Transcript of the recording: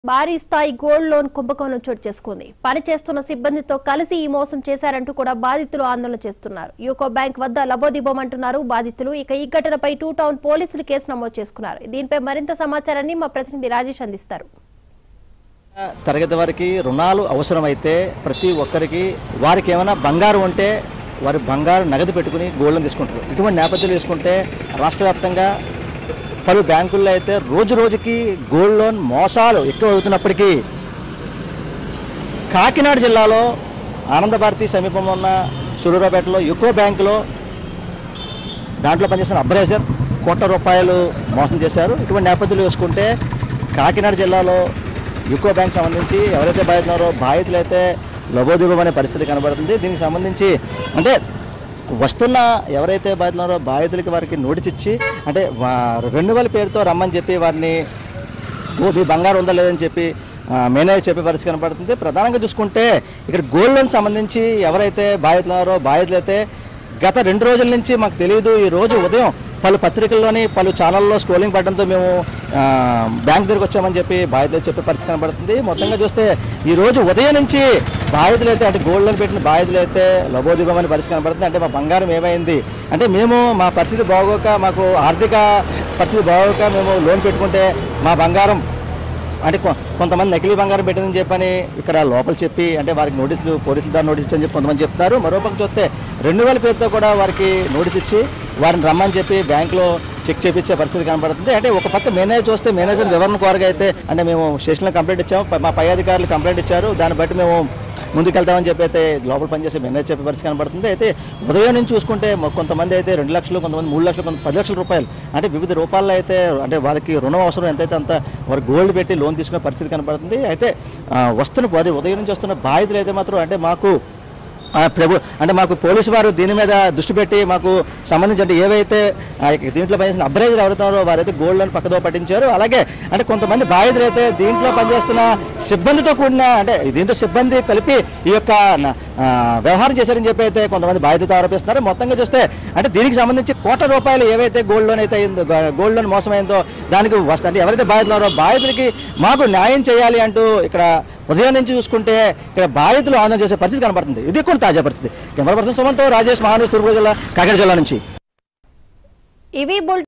భారీ స్థాయి gold loan కుంభకోణం చోటు చేసుకుంది పనిచేస్తున్న సిబ్బందితో కలిసి ఈ మోసం చేశారంటూ కూడా బాధితులు ఆందోళన చేస్తున్నారు యూకో బ్యాంక్ వద్ద లబోదిబోమంటున్నారు బాధితులు ఇక ఈ ఘటనపై టూ టౌన్ పోలీసులు కేసు నమోదు చేసుకున్నారు దీనిపై మరింత సమాచారాన్ని మా ప్రతినిధి రాజేష్ అందిస్తారు తరగతి వారికి రుణాలు అవసరమైతే ప్రతి ఒక్కరికి వారికి ఏమైనా బంగారు ఉంటే వారి బంగారు నగదు పెట్టుకుని గోల్డ్ని తీసుకుంటారు ఇటువంటి నేపథ్యాలు తీసుకుంటే రాష్ట్ర వ్యాప్తంగా పలు బ్యాంకుల్లో అయితే రోజు రోజుకి గోల్డ్ లోన్ మోసాలు ఎక్కువ అవుతున్నప్పటికీ కాకినాడ జిల్లాలో ఆనందభారతి సమీపంలో ఉన్న సూర్యాపేటలో యుకో బ్యాంకులో దాంట్లో పనిచేస్తున్న అబ్రేజర్ కోట్ల రూపాయలు మోసం చేశారు ఇటువంటి నేపథ్యంలో చూసుకుంటే కాకినాడ జిల్లాలో యూకో బ్యాంక్ సంబంధించి ఎవరైతే బాధితున్నారో బాధితులు అయితే లబోదిబం అనే పరిస్థితి కనబడుతుంది దీనికి సంబంధించి అంటే వస్తున్న ఎవరైతే బాధితున్నారో బాధితులకి వారికి నోటీస్ ఇచ్చి అంటే రెన్యువల్ పేరుతో రమ్మని చెప్పి వారిని ఓ మీ బంగారం ఉందా లేదని చెప్పి ఆ, మేనేజర్ చెప్పే పరిస్థితి కనపడుతుంది ప్రధానంగా చూసుకుంటే ఇక్కడ గోల్డ్ లోన్ సంబంధించి ఎవరైతే బాధితున్నారో బాధితులైతే గత రెండు రోజుల నుంచి మాకు తెలియదు ఈ రోజు ఉదయం పలు పత్రికల్లోని పలు ఛానల్లో స్క్రోలింగ్ పడడంతో మేము ఆ, బ్యాంక్ దగ్గరికి వచ్చామని చెప్పి బాధితులు చెప్పే పరిస్థితి కనబడుతుంది మొత్తంగా చూస్తే ఈ రోజు ఉదయం నుంచి బాధితులైతే అంటే గోల్డ్ లోన్ పెట్టిన బాధితులైతే లబోదిబమని పరిస్థితి కనబడుతుంది అంటే మా బంగారం ఏమైంది అంటే మేము మా పరిస్థితి బాగోక మాకు ఆర్థిక పరిస్థితి బాగోక మేము లోన్ పెట్టుకుంటే మా బంగారం అంటే కొ- కొంతమంది నకిలీ బంగారం పెట్టిందని చెప్పని ఇక్కడ లోపల చెప్పి అంటే వారికి నోటీసులు పోలీసులు దాని నోటీస్ ఇచ్చని చెప్పి కొంతమంది చెప్తున్నారు మరోపక్క చూస్తే రెండు వేల పేరుతో కూడా వారికి నోటీస్ ఇచ్చి వారిని రమ్మని చెప్పి బ్యాంకులో చెక్ చేపించే పరిస్థితి కనబడుతుంది అంటే ఒక పక్క మేనేజర్ చూస్తే మేనేజర్ వివరణ కోరగా అయితే అంటే మేము స్టేషన్లో కంప్లైంట్ ఇచ్చాము ప- మా పై అధికారులు కంప్లైంట్ ఇచ్చారు దాన్ని బట్టి మేము ముందుకెళ్తామని చెప్పి అయితే లోపల పనిచేసే మేనేజర్ చెప్పే పరిస్థితి కనబడుతుంది అయితే ఉదయం నుంచి చూసుకుంటే మొ- కొంతమంది అయితే రెండు లక్షలు కొంతమంది మూడు లక్షలు కొంత పది లక్షల రూపాయలు అంటే వివిధ రూపాల్లో అయితే అంటే వారికి రుణం అవసరం ఎంతైతే అంత వారు గోల్డ్ పెట్టి లోన్ తీసుకునే పరిస్థితి కనబడుతుంది అయితే ఆ, వస్తున్న అదే ఉదయం నుంచి వస్తున్న బాధితులు అయితే మాత్రం అంటే మాకు ఆ, ప్రభు అంటే మాకు పోలీసు వారు దీని మీద దృష్టి పెట్టి మాకు సంబంధించి అంటే ఏవైతే ఆ, దీంట్లో పనిచేసిన అబ్రైజర్ ఎవరుతున్నారో వారైతే గోల్డ్ లోన్ పక్కదో పట్టించారు అలాగే అంటే కొంతమంది బాధితులు అయితే దీంట్లో పనిచేస్తున్న సిబ్బందితో కూడిన అంటే దీంట్లో సిబ్బంది కలిపి ఈ యొక్క న- ఆ, వ్యవహారం చేశారని చెప్పి అయితే కొంతమంది బాధితులతో ఆరోపిస్తున్నారు మొత్తంగా చూస్తే అంటే దీనికి సంబంధించి కోట్ల రూపాయలు ఏవైతే గోల్డ్ లోన్ అయితే అయిందో గా- గోల్డ్ లోన్ మోసమైందో దానికి వస్త అంటే ఎవరైతే బాధితులారో బాధితులకి మాకు న్యాయం చేయాలి అంటూ ఇక్కడ ఉదయం నుంచి చూసుకుంటే ఇక్కడ బాధితులు ఆందోళన చేసే పరిస్థితి కనబడుతుంది ఇది కూడా తాజా పరిస్థితి కెమెరా పర్సన్ సుమంతో రాజేష్ మహానూస్ తూర్పు జిల్లా కాకినాడ జిల్లా నుంచి ఇవి బుల్